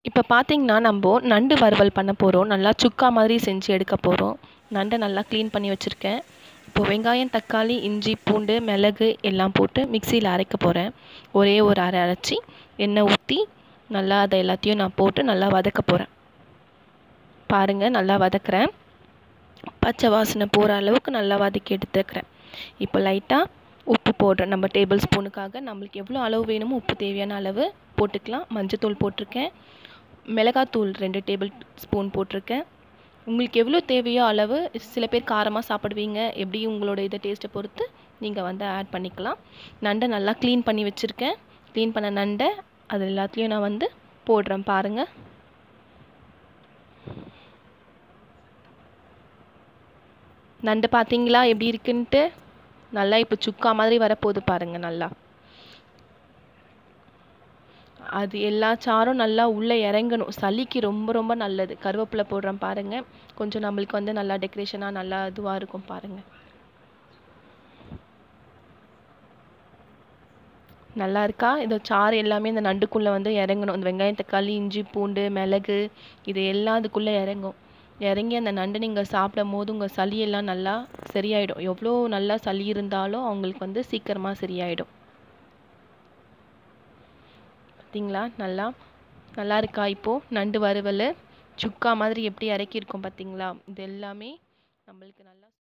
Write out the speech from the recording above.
இப்போ பார்த்தீங்கன்னா நம்ப நண்டு வறுவல் பண்ண போகிறோம் நல்லா சுக்கா மாதிரி செஞ்சு எடுக்க போகிறோம் நண்டை நல்லா க்ளீன் பண்ணி வச்சுருக்கேன் இப்போது வெங்காயம் தக்காளி இஞ்சி பூண்டு மிளகு எல்லாம் போட்டு மிக்சியில் அரைக்க போகிறேன் ஒரே ஒரு அரை அரைச்சி எண்ணெய் ஊற்றி நல்லா அதை எல்லாத்தையும் நான் போட்டு நல்லா வதக்க போகிறேன் பாருங்கள் நல்லா வதக்குறேன் பச்சை வாசனை போகிற அளவுக்கு நல்லா வதக்கி எடுத்துக்கிறேன் இப்போ லைட்டாக உப்பு போடுறேன் நம்ம டேபிள் ஸ்பூனுக்காக நம்மளுக்கு எவ்வளோ அளவு வேணுமோ உப்பு தேவையான அளவு போட்டுக்கலாம் மஞ்சத்தூள் போட்டிருக்கேன் மிளகாத்தூள் ரெண்டு டேபிள் ஸ்பூன் போட்டிருக்கேன் உங்களுக்கு எவ்வளோ தேவையோ அளவு சில பேர் காரமாக சாப்பிடுவீங்க எப்படி உங்களோட இதை டேஸ்ட்டை பொறுத்து நீங்கள் வந்து ஆட் பண்ணிக்கலாம் நண்டை நல்லா க்ளீன் பண்ணி வச்சுருக்கேன் க்ளீன் பண்ண நண்டை அது எல்லாத்துலேயும் நான் வந்து போடுறேன் பாருங்கள் நண்டு பார்த்தீங்களா எப்படி இருக்குன்ட்டு நல்லா இப்போ சுக்கா மாதிரி வரப்போகுது பாருங்கள் நல்லா அது எல்லா சாரும் நல்லா உள்ளே இறங்கணும் சளிக்கு ரொம்ப ரொம்ப நல்லது கருவேப்பிலை போடுறேன் பாருங்கள் கொஞ்சம் நம்மளுக்கு வந்து நல்லா டெக்கரேஷனாக நல்லா இதுவாக இருக்கும் பாருங்கள் நல்லா இருக்கா இந்த சாறு எல்லாமே இந்த நண்டுக்குள்ளே வந்து இறங்கணும் இந்த வெங்காயம் தக்காளி இஞ்சி பூண்டு மிளகு இது எல்லாம் அதுக்குள்ளே இறங்கும் இறங்கி அந்த நண்டு நீங்கள் சாப்பிடும் போது உங்கள் சளியெல்லாம் நல்லா சரியாயிடும் எவ்வளோ நல்லா சளி இருந்தாலும் அவங்களுக்கு வந்து சீக்கிரமாக சரியாயிடும் பார்த்தீங்களா நல்லா நல்லா இருக்கா இப்போது நண்டு வறுவல் சுக்கா மாதிரி எப்படி இறக்கியிருக்கோம் பார்த்தீங்களா இது எல்லாமே நம்மளுக்கு நல்லா